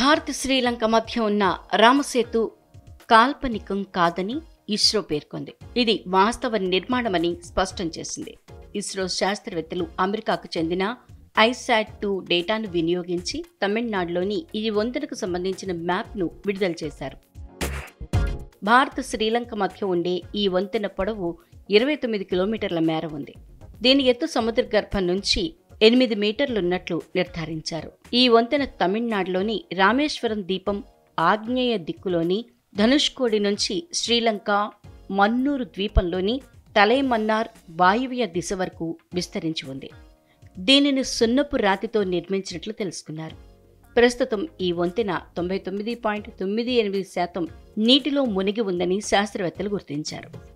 భారత్ శ్రీలంక మధ్య ఉన్న రామసేతు కాల్పనికం కాదని ఇస్రో పేర్కొంది ఇది వాస్తవ నిర్మాణమని స్పష్టం చేసింది ఇస్రో శాస్త్రవేత్తలు అమెరికాకు చెందిన ఐశాట్ టూ డేటాను వినియోగించి తమిళనాడులోని ఈ వంతెనకు సంబంధించిన మ్యాప్ను విడుదల చేశారు భారత్ శ్రీలంక మధ్య ఉండే ఈ వంతెన పొడవు ఇరవై తొమ్మిది కిలోమీటర్ల మేర ఉంది దీని ఎత్తు సముద్ర గర్భం నుంచి ఎనిమిది మీటర్లున్నట్లు నిర్ధారించారు ఈ వంతెన తమిళనాడులోని రామేశ్వరం దీపం ఆగ్నేయ దిక్కులోని ధనుష్కోడి నుంచి శ్రీలంక మన్నూరు ద్వీపంలోని తలైమన్నార్ వాయువ్య దిశ వరకు విస్తరించి ఉంది దీనిని సున్నపు రాతితో నిర్మించినట్లు తెలుసుకున్నారు ప్రస్తుతం ఈ వంతెన తొంభై తొమ్మిది పాయింట్ తొమ్మిది ఎనిమిది శాతం నీటిలో మునిగి ఉందని శాస్త్రవేత్తలు గుర్తించారు